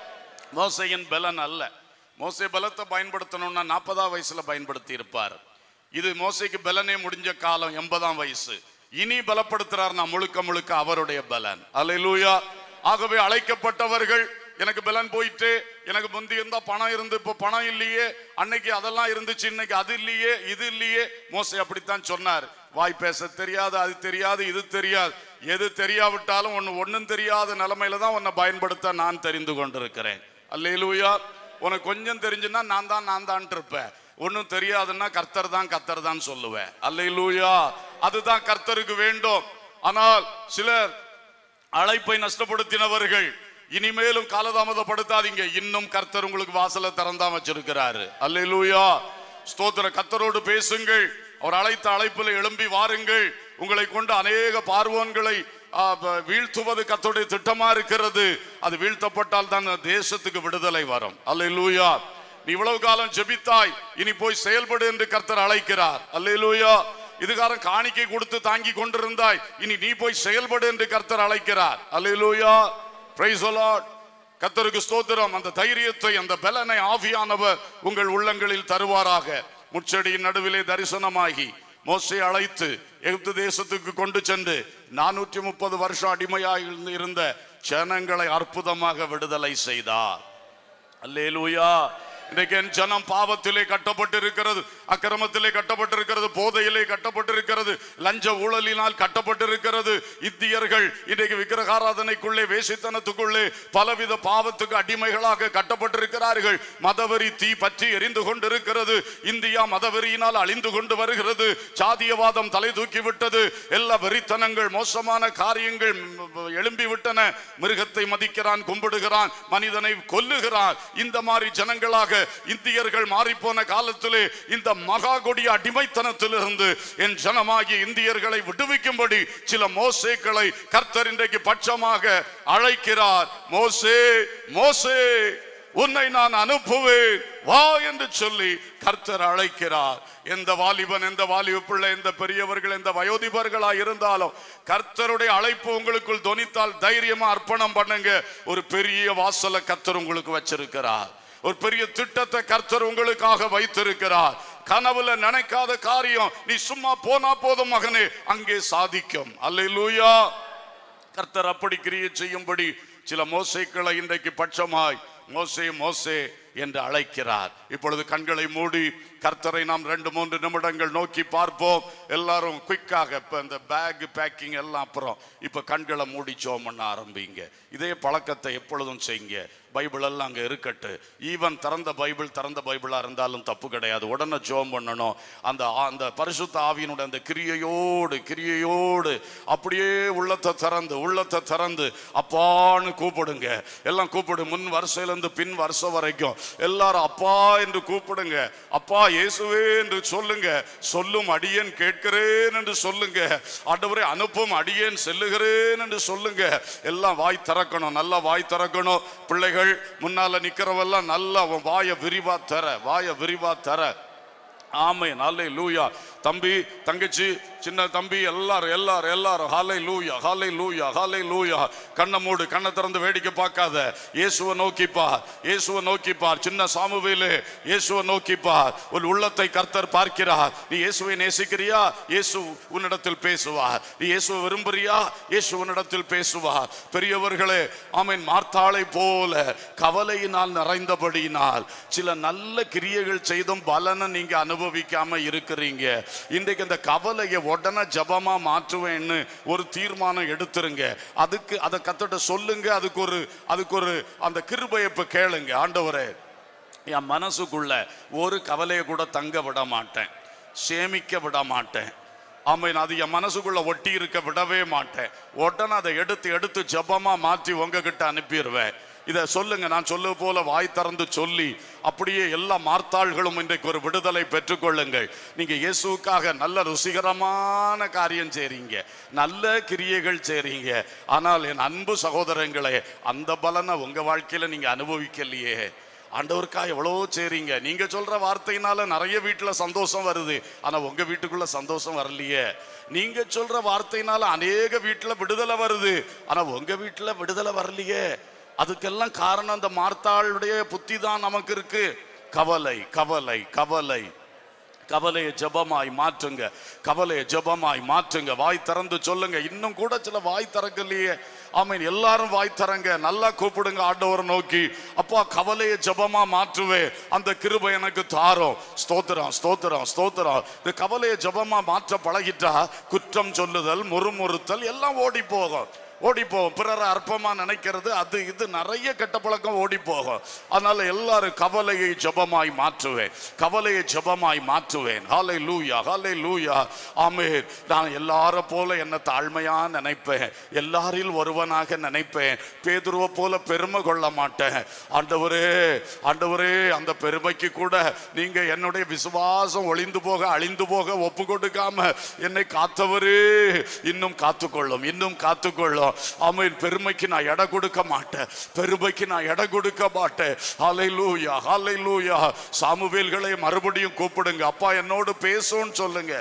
மோசையின் பலன் அல்ல மோசே பலத்தை பயன்படுத்தணும்னா நாற்பதாம் வயசுல பயன்படுத்தி இருப்பார் இது மோசைக்கு பலனே முடிஞ்ச காலம் எண்பதாம் வயசு இனி பலப்படுத்துறார் முழுக்க முழுக்க அவருடைய பலன் அல்லேலூயா ஆகவே அழைக்கப்பட்டவர்கள் எனக்கு பலன் போயிட்டு எனக்கு முந்தி இருந்தா பணம் இருந்து இப்போ பணம் இல்லையே அன்னைக்கு அதெல்லாம் இருந்துச்சு இன்னைக்கு அது இல்லையே இது இல்லையே மோசை அப்படித்தான் சொன்னார் வாய் பேச தெரியாது அது தெரியாது இது தெரியாது எது தெரியாவிட்டாலும் ஒன்னு ஒன்னும் தெரியாத நிலைமையில தான் உன்னை பயன்படுத்த நான் தெரிந்து கொண்டிருக்கிறேன் அல்லேலூயா உனக்கு கொஞ்சம் தெரிஞ்சுன்னா நான் தான் நான் தான் இருப்பேன் ஒன்றும் தெரியாதுன்னா கர்த்தர் தான் கர்த்தர் தான் சொல்லுவேன் அல்லேலூயா அதுதான் கர்த்தருக்கு வேண்டும் ஆனால் சிலர் அழைப்பை நஷ்டப்படுத்தினவர்கள் இனிமேலும் காலதாமதப்படுத்தாதீங்க இன்னும் கர்த்தர் உங்களுக்கு வாசலை திறந்தான் வச்சிருக்கிறாரு அல்லேலூயா ஸ்தோத்திர கர்த்தரோடு பேசுங்கள் அவர் அழைத்த அழைப்பில் எழும்பி வாருங்கள் உங்களை கொண்டு அநேக பார்வோன்களை ஆ, ப- வீழ்த்துவது கர்த்தருடைய திட்டமா இருக்கிறது அது வீழ்த்தப்பட்டால் தான் தேசத்துக்கு விடுதலை வரும் அல்லேலூயா நீ இவ்வளவு காலம் ஜெபித்தாய் இனி போய் செயல்படு என்று கர்த்தர் அழைக்கிறார் அல்லேலூயா இதுகாரம் காணிக்கை கொடுத்து தாங்கி கொண்டிருந்தாய் இனி நீ போய் செயல்படு என்று கர்த்தர் அழைக்கிறார் அல்லேலூயா பிரைஸ் கர்த்தருக்கு ஸ்தோத்திரம் அந்த தைரியத்தை அந்த பலனை ஆவியானவர் உங்கள் உள்ளங்களில் தருவாராக முச்செடியின் நடுவிலே தரிசனமாகி மோசை அழைத்து எகிப்து தேசத்துக்கு கொண்டு சென்று நானூற்றி முப்பது வருஷம் அடிமையாக இருந்து- இருந்த ஜனங்களை அற்புதமாக விடுதலை செய்தார் அல்லேலூயா இன்றைக்கு என் ஜனம் பாவத்திலே கட்டப்பட்டிருக்கிறது அக்கிரமத்திலே கட்டப்பட்டிருக்கிறது போதையிலே கட்டப்பட்டிருக்கிறது லஞ்ச ஊழலினால் கட்டப்பட்டிருக்கிறது இந்தியர்கள் இன்றைக்கு விக்கிரகாராதனைக்குள்ளே வேசித்தனத்துக்குள்ளே பலவித பாவத்துக்கு அடிமைகளாக கட்டப்பட்டிருக்கிறார்கள் மதவெறி தீ பற்றி எரிந்து கொண்டிருக்கிறது இந்தியா மதவெறியினால் அழிந்து கொண்டு வருகிறது சாதியவாதம் தலை தூக்கி விட்டது எல்லா வெறித்தனங்கள் மோசமான காரியங்கள் ம், எழும்பி விட்டன மிருகத்தை மதிக்கிறான் கும்பிடுகிறான் மனிதனை கொல்லுகிறான் இந்த மாதிரி ஜனங்களாக இந்தியர்கள் மாறிப்போன காலத்திலே இந்த மகா கொடிய அடிமைத்தனத்திலிருந்து என் ஜனமாகிய இந்தியர்களை விடுவிக்கும்படி சில மோசேக்களை கர்த்தர் இன்றைக்கு பட்சமாக அழைக்கிறார் மோசே மோசே உன்னை நான் அனுப்புவேன் வா என்று சொல்லி கர்த்தர் அழைக்கிறார் எந்த வாலிபன் எந்த வாலிப பிள்ளை எந்த பெரியவர்கள் எந்த வயோதிபர்களா இருந்தாலும் கர்த்தருடைய அழைப்பு உங்களுக்குள் தொனித்தால் தைரியமா அர்ப்பணம் பண்ணுங்க ஒரு பெரிய வாசலை கர்த்தர் உங்களுக்கு வச்சிருக்கிறார் ஒரு பெரிய திட்டத்தை கர்த்தர் உங்களுக்காக வைத்திருக்கிறார் கனவுல நினைக்காத காரியம் நீ சும்மா போனா போதும் மகனே அங்கே சாதிக்கும் அல்லேலூயா கர்த்தர் அப்படி கிரியை செய்யும்படி சில மோசைக்களை இன்றைக்கு பட்சமாய் மோசே மோசே என்று அழைக்கிறார் இப்பொழுது கண்களை மூடி கர்த்தரை நாம் ரெண்டு மூன்று நிமிடங்கள் நோக்கி பார்ப்போம் எல்லாரும் குயிக்காக இப்ப இந்த பேக் பேக்கிங் எல்லாம் அப்புறம் இப்ப கண்களை மூடி ஜோம் பண்ண ஆரம்பிங்க இதே பழக்கத்தை எப்பொழுதும் செய்யுங்க பைபிள் எல்லாம் அங்க இருக்கட்டு ஈவன் திறந்த பைபிள் திறந்த பைபிளா இருந்தாலும் தப்பு கிடையாது உடனே ஜோம் பண்ணணும் அந்த ஆ- அந்த பரிசுத்த ஆவியினுடைய அந்த கிரியையோடு கிரியையோடு அப்படியே உள்ளத்தை திறந்து உள்ளத்தை திறந்து அப்பான்னு கூப்பிடுங்க எல்லாம் கூப்பிடு முன் வரிசையிலிருந்து பின் வருஷம் வரைக்கும் எல்லாரும் அப்பா என்று கூப்பிடுங்க அப்பா இயேசுவே என்று சொல்லுங்க சொல்லும் அடியேன் கேட்கிறேன் என்று சொல்லுங்க ஆண்டவரே அனுப்பும் அடியேன் செல்லுகிறேன் என்று சொல்லுங்க எல்லாம் வாய் திறக்கணும் நல்லா வாய் திறக்கணும் பிள்ளைகள் முன்னால நிக்கிறவெல்லாம் நல்லா உன் வாயை விரிவா தர வாயை விரிவா தர ஆமை நல்லை லூயா தம்பி தங்கச்சி சின்ன தம்பி எல்லாரும் எல்லாரும் எல்லாரும் ஹாலை லூயா ஹாலை லூயா ஹாலை லூயா கண்ணை மூடு கண்ணை திறந்து வேடிக்கை பார்க்காத இயேசுவை நோக்கிப்பார் இயேசுவை நோக்கிப்பார் சின்ன சாமுவேலு இயேசுவை நோக்கிப்பார் உன் உள்ளத்தை கர்த்தர் பார்க்கிறார் நீ இயேசுவை நேசிக்கிறியா இயேசு உன்னிடத்தில் பேசுவார் நீ இயேசுவை விரும்புறியா இயேசு உன்னிடத்தில் பேசுவார் பெரியவர்களே ஆமீன் மார்த்தாளை போல கவலையினால் நிறைந்தபடியினால் சில நல்ல கிரியைகள் செய்தும் பலனை நீங்க அனுபவிக்காம இருக்கிறீங்க இன்றைக்கு அந்த கவலையை உடனே ஜபமா மாற்றுவேன்னு ஒரு தீர்மானம் எடுத்துருங்க அதுக்கு அதை கத்தட்ட சொல்லுங்க அதுக்கு ஒரு அதுக்கு ஒரு அந்த கிருபையை இப்ப கேளுங்க ஆண்டவரே என் மனசுக்குள்ள ஒரு கவலையை கூட தங்க விட மாட்டேன் சேமிக்க விட மாட்டேன் ஆமாம் அது என் மனசுக்குள்ள ஒட்டி இருக்க விடவே மாட்டேன் உடனே அதை எடுத்து எடுத்து ஜெபமா மாற்றி உங்ககிட்ட அனுப்பிடுவேன் இதை சொல்லுங்க நான் சொல்ல போல வாய் திறந்து சொல்லி அப்படியே எல்லா மார்த்தாள்களும் இன்றைக்கு ஒரு விடுதலை பெற்றுக்கொள்ளுங்கள் நீங்க இயேசுவுக்காக நல்ல ருசிகரமான காரியம் செய்றீங்க நல்ல கிரியைகள் செய்றீங்க ஆனால் என் அன்பு சகோதரங்களே அந்த பலனை உங்க வாழ்க்கையில நீங்க அனுபவிக்கலையே ஆண்டவருக்கா எவ்வளோ செய்றீங்க நீங்க சொல்ற வார்த்தையினால நிறைய வீட்டுல சந்தோஷம் வருது ஆனா உங்க வீட்டுக்குள்ள சந்தோஷம் வரலையே நீங்க சொல்ற வார்த்தையினால அநேக வீட்டுல விடுதலை வருது ஆனா உங்க வீட்டுல விடுதலை வரலையே அதுக்கெல்லாம் காரணம் அந்த மார்த்தாளுடைய புத்தி தான் நமக்கு இருக்கு கவலை கவலை கவலை கவலையை ஜெபமாய் மாற்றுங்க கவலையை ஜெபமாய் மாற்றுங்க வாய் திறந்து சொல்லுங்க இன்னும் கூட சில வாய் திறக்கலையே ஆமீன் எல்லாரும் வாய் திறங்க நல்லா கூப்பிடுங்க ஆண்டவரை நோக்கி அப்பா கவலையை ஜெபமா மாற்றுவே அந்த கிருபை எனக்கு தாரும் ஸ்தோத்திரம் ஸ்தோத்திரம் ஸ்தோத்திரம் இந்த கவலையை ஜெபமா மாற்ற பழகிட்டா குற்றம் சொல்லுதல் முறுமுறுத்தல் எல்லாம் ஓடி போகும் ஓடி போகும் பிறரை அற்பமா நினைக்கிறது அது இது நிறைய கெட்ட பழக்கம் ஓடி போகும் அதனால எல்லாரும் கவலையை ஜெபமாய் மாற்றுவேன் கவலையை ஜெபமாய் மாற்றுவேன் ஹாலை லூயா ஹாலை லூயா ஆமென் நான் எல்லார போல என்ன தாழ்மையா நினைப்பேன் எல்லாரில் ஒருவனாக நினைப்பேன் பேதுருவ போல பெருமை கொள்ள மாட்டேன் ஆண்டவரே ஆண்டவரே அந்த பெருமைக்கு கூட நீங்க என்னுடைய விசுவாசம் ஒளிந்து போக அழிந்து போக ஒப்பு கொடுக்காம என்னை காத்தவரே இன்னும் காத்துக்கொள்ளும் இன்னும் காத்துக்கொள்ளும் ஆமென் பெருமைக்கு நான் எடை கொடுக்க மாட்டேன் பெருமைக்கு நான் எடை கொடுக்க மாட்டேன் ஹalleluya ஹalleluya சாமுவேல்களை மறுபடியும் கூப்பிடுங்க அப்பா என்னோடு பேசுன்னு சொல்லுங்க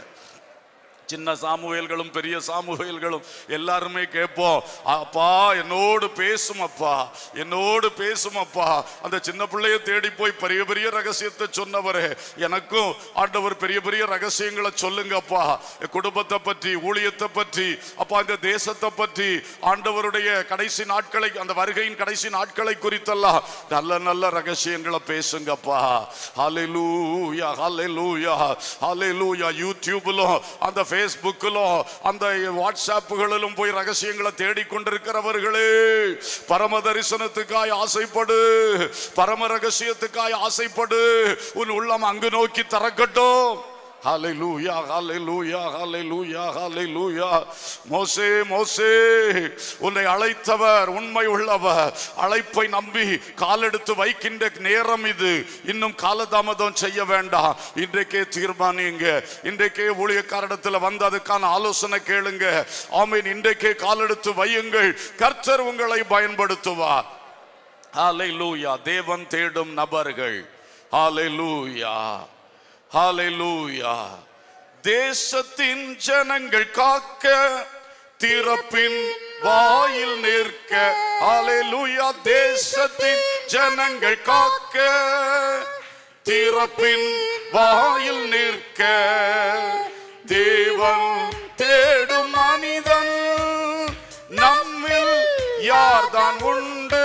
சின்ன சாமுவேல்களும் பெரிய சாமுவேல்களும் எல்லாருமே கேட்போம் அப்பா என்னோடு பேசும் அப்பா என்னோடு பேசும் அப்பா அந்த சின்ன பிள்ளைய தேடி போய் பெரிய பெரிய ரகசியத்தை சொன்னவரே எனக்கும் ஆண்டவர் பெரிய பெரிய ரகசியங்களை சொல்லுங்கப்பா என் குடும்பத்தை பற்றி ஊழியத்தை பற்றி அப்பா இந்த தேசத்தை பற்றி ஆண்டவருடைய கடைசி நாட்களை அந்த வருகையின் கடைசி நாட்களை குறித்தெல்லாம் நல்ல நல்ல ரகசியங்களை பேசுங்கப்பா ஹalleluya ஹalleluya ஹalleluya யூடியூப்ல அந்த ஃபேஸ்புக்கிலும் அந்த வாட்ஸ்அப்புகளிலும் போய் ரகசியங்களை தேடிக்கொண்டிருக்கிறவர்களே பரம தரிசனத்துக்காய் ஆசைப்படு பரம ரகசியத்துக்காய் ஆசைப்படு உன் உள்ளம் அங்கு நோக்கி திறக்கட்டும் ஹalleluya ஹalleluya ஹalleluya ஹalleluya மோசே மோசே உன்னை அழைத்தவர் உண்மை உள்ளவர் அழைப்பை நம்பி காலெடுத்து வைக்கின்ற நேரம் இது இன்னும் காலதாமதம் செய்ய வேண்டாம் இன்றைக்கே தீர்மானியுங்க இன்றைக்கே ஊழியக்காரிடத்தில் வந்து அதுக்கான ஆலோசனை கேளுங்க ஆமீன் இன்றைக்கே காலெடுத்து வையுங்கள் கர்த்தர் உங்களை பயன்படுத்துவார் ஹalleluya தேவன் தேடும் நபர்கள் ஹalleluya ஹalleluya தேசத்தின் ஜனங்கள் காக்க திறப்பின் வாயில் நிற்க ஹalleluya தேசத்தின் ஜனங்கள் காக்க திறப்பின் வாயில் நிற்க தேவன் தேடும் மனிதன் நம்மில் யார்தான் உண்டு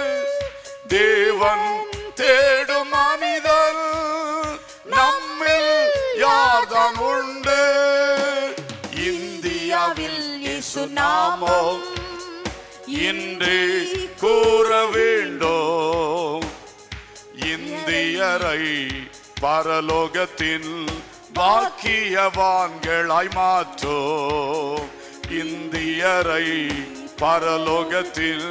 தேவன் தேடும் மனிதன் நம்மில் யார்தான் உண்டு இந்தியாவில் இயேசு நாமம் இன்று கூற வேண்டும் இந்தியரை பரலோகத்தின் பாக்கியவான்களாய் மாற்றோ இந்தியரை பரலோகத்தில்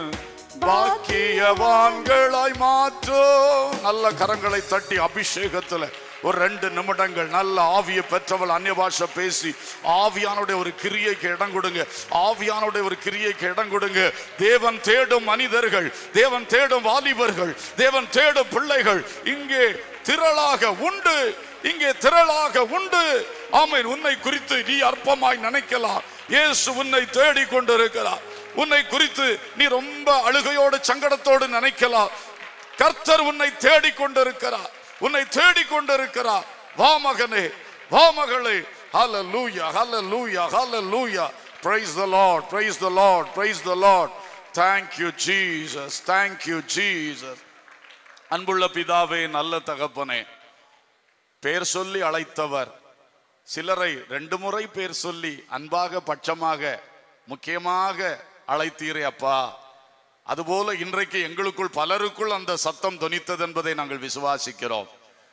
பாக்கியவான்களாய் மாற்றோ நல்ல கரங்களை தட்டி அபிஷேகத்துல ஒரு ரெண்டு நிமிடங்கள் நல்ல ஆவியை பெற்றவள் அந்நிய பாஷை பேசி ஆவியானுடைய ஒரு கிரியைக்கு இடம் கொடுங்க ஆவியானுடைய ஒரு கிரியைக்கு இடம் கொடுங்க தேவன் தேடும் மனிதர்கள் தேவன் தேடும் வாலிபர்கள் தேவன் தேடும் பிள்ளைகள் இங்கே திரளாக உண்டு இங்கே திரளாக உண்டு ஆமென் உன்னை குறித்து நீ அற்பமாய் நினைக்கலாம் இயேசு உன்னை தேடி கொண்டிருக்கிறார் உன்னை குறித்து நீ ரொம்ப அழுகையோடு சங்கடத்தோடு நினைக்கலாம் கர்த்தர் உன்னை தேடி கொண்டிருக்கிறார் உன்னை தேடி கொண்டிருக்கிறார் வா மகனே வா மகளே ஹalleluya hallelujah hallelujah praise the lord praise the lord praise the lord thank you jesus thank you jesus அன்புள்ள பிதாவே நல்ல தகப்பனே பேர் சொல்லி அழைத்தவர் சிலரை ரெண்டு முறை பேர் சொல்லி அன்பாக பட்சமாக முக்கியமாக அழைத்தீரே அப்பா அதுபோல இன்றைக்கு எங்களுக்குள் பலருக்குள் அந்த சத்தம் தொனித்தது என்பதை நாங்கள் விசுவாசிக்கிறோம்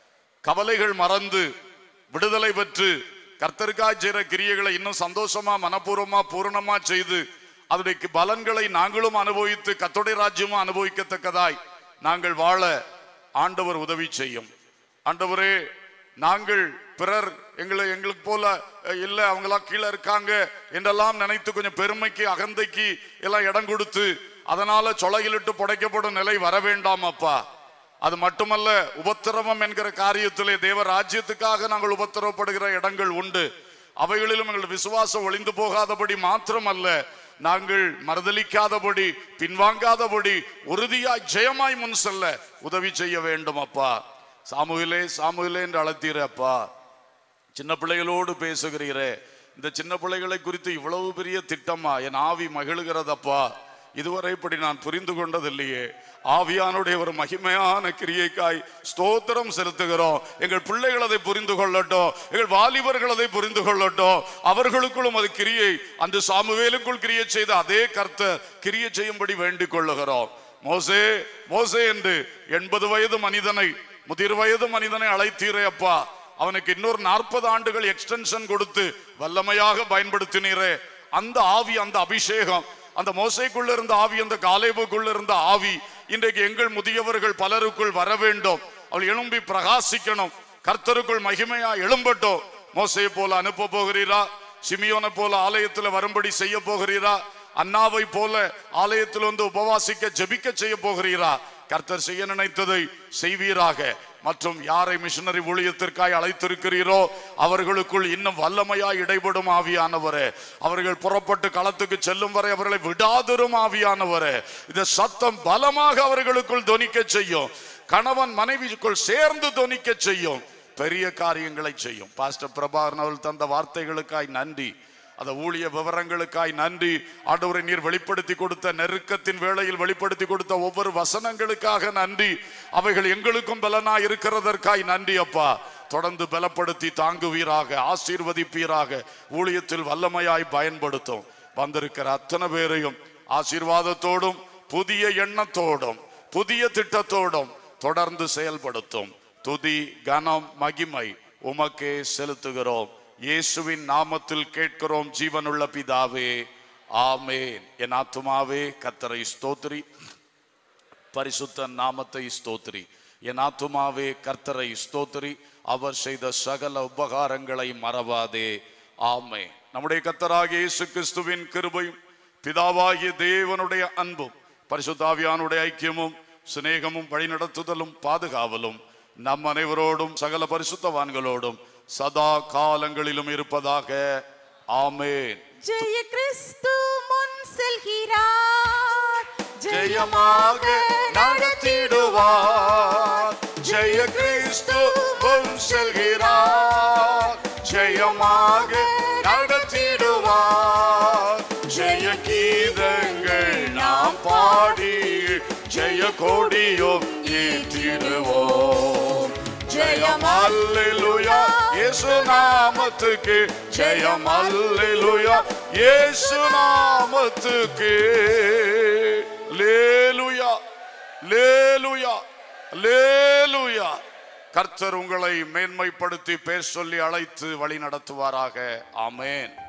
கவலைகள் மறந்து விடுதலை பெற்று கர்த்தருக்காய் செய்கிற கிரியைகளை இன்னும் சந்தோஷமா மனப்பூர்வமா பூரணமா செய்து அதனுடைய பலன்களை நாங்களும் அனுபவித்து கத்தோடைய ராஜ்யமும் அனுபவிக்கத்தக்கதாய் நாங்கள் வாழ ஆண்டவர் உதவி செய்யும் ஆண்டவரே நாங்கள் பிறர் எங்களை எங்களுக்கு போல அஹ், இல்ல அவங்களா கீழே இருக்காங்க என்றெல்லாம் நினைத்து கொஞ்சம் பெருமைக்கு அகந்தைக்கு எல்லாம் இடம் கொடுத்து அதனால சொலையிலிட்டு புடைக்கப்படும் நிலை வர வேண்டாம் அப்பா அது மட்டுமல்ல உபத்திரவம் என்கிற காரியத்திலே தேவ ராஜ்யத்துக்காக நாங்கள் உபத்திரவப்படுகிற இடங்கள் உண்டு அவைகளிலும் எங்கள் விசுவாசம் ஒளிந்து போகாதபடி மாத்திரமல்ல நாங்கள் மறுதலிக்காதபடி பின்வாங்காதபடி உறுதியாய் ஜெயமாய் முன் செல்ல உதவி செய்ய வேண்டும் அப்பா சாமுவிலே சாமுவிலே என்று அழைத்தீரே அப்பா சின்ன பிள்ளைகளோடு பேசுகிறீரே இந்த சின்ன பிள்ளைகளை குறித்து இவ்வளவு பெரிய திட்டமா என் ஆவி மகிழுகிறதப்பா இதுவரை இப்படி நான் புரிந்து கொண்டதில்லையே ஆவியானுடைய ஒரு மகிமையான கிரியைக்காய் ஸ்தோத்திரம் செலுத்துகிறோம் எங்கள் பிள்ளைகள் அதை புரிந்து கொள்ளட்டும் எங்கள் வாலிபர்கள் அதை புரிந்து கொள்ளட்டும் அவர்களுக்குள்ளும் அது கிரியை அந்த சாமுவேலுக்குள் கிரியை செய்த அதே கர்த்தர் கிரியை செய்யும்படி வேண்டிக் கொள்ளுகிறோம் மோசே மோசே என்று எண்பது வயது மனிதனை முதிர் வயது மனிதனை அழைத்தீரே அப்பா அவனுக்கு இன்னொரு நாற்பது ஆண்டுகள் எக்ஸ்டென்ஷன் கொடுத்து வல்லமையாக பயன்படுத்தினீரே அந்த ஆவி அந்த அபிஷேகம் அந்த மோசைக்குள்ள இருந்த ஆவி அந்த காலேபுக்குள்ள இருந்த ஆவி இன்றைக்கு எங்கள் முதியவர்கள் பலருக்குள் வர வேண்டும் அவள் எழும்பி பிரகாசிக்கணும் கர்த்தருக்குள் மகிமையா எழும்பட்டும் மோசையை போல அனுப்ப போகிறீரா சிமியோனை போல ஆலயத்துல வரும்படி செய்ய போகிறீரா அண்ணாவை போல ஆலயத்தில் வந்து உபவாசிக்க ஜெபிக்க செய்ய போகிறீரா கர்த்தர் செய்ய நினைத்ததை செய்வீராக மற்றும் யாரை மிஷனரி ஊழியத்திற்காய் அழைத்திருக்கிறீரோ அவர்களுக்குள் இன்னும் வல்லமையாய் இடைபடும் ஆவியானவரே அவர்கள் புறப்பட்டு களத்துக்கு செல்லும் வரை அவர்களை விடாதிரும் ஆவியானவரே இந்த சத்தம் பலமாக அவர்களுக்குள் தொனிக்க செய்யும் கணவன் மனைவிக்குள் சேர்ந்து தொனிக்க செய்யும் பெரிய காரியங்களை செய்யும் பாஸ்டர் பிரபாகரன் அவர்கள் தந்த வார்த்தைகளுக்காய் நன்றி அந்த ஊழிய விவரங்களுக்காய் நன்றி ஆண்டவரை நீர் வெளிப்படுத்தி கொடுத்த நெருக்கத்தின் வேளையில் வெளிப்படுத்தி கொடுத்த ஒவ்வொரு வசனங்களுக்காக நன்றி அவைகள் எங்களுக்கும் பலனா இருக்கிறதற்காய் நன்றி அப்பா தொடர்ந்து பலப்படுத்தி தாங்குவீராக ஆசீர்வதிப்பீராக ஊழியத்தில் வல்லமையாய் பயன்படுத்தும் வந்திருக்கிற அத்தனை பேரையும் ஆசீர்வாதத்தோடும் புதிய எண்ணத்தோடும் புதிய திட்டத்தோடும் தொடர்ந்து செயல்படுத்தும் துதி கனம் மகிமை உமக்கே செலுத்துகிறோம் இயேசுவின் நாமத்தில் கேட்கிறோம் ஜீவனுள்ள பிதாவே ஆமேன் என் ஆத்துமாவே கத்தரை ஸ்தோத்திரி பரிசுத்த நாமத்தை ஸ்தோத்திரி என் ஆத்துமாவே கர்த்தரை ஸ்தோத்திரி அவர் செய்த சகல உபகாரங்களை மறவாதே ஆமே நம்முடைய கர்த்தராகிய இயேசு கிறிஸ்துவின் கிருபையும் பிதாவாகிய தேவனுடைய அன்பும் பரிசுத்தாவியானுடைய ஐக்கியமும் சிநேகமும் வழிநடத்துதலும் பாதுகாவலும் நம் அனைவரோடும் சகல பரிசுத்தவான்களோடும் சதா காலங்களிலும் இருப்பதாக ஆமென் ஜெய கிறிஸ்து முன் செல்கிறார் ஜெயமாக நடத்திடுவார் ஜெய கிறிஸ்து முன் செல்கிறார் ஜெயமாக நடத்திடுவார் ஜெய கீதங்கள் நாம் பாடி ஜெய கொடியும் ஏற்றிடுவோம் ஜெயம் அல்லேலூயா இயேசு நாமத்துக்கு ஜெயம் அல்லேலூயா இயேசு நாமத்துக்கு லேலுயா லேலுயா லேலுயா கர்த்தர் உங்களை மேன்மைப்படுத்தி பேர் சொல்லி அழைத்து வழி நடத்துவாராக ஆமென்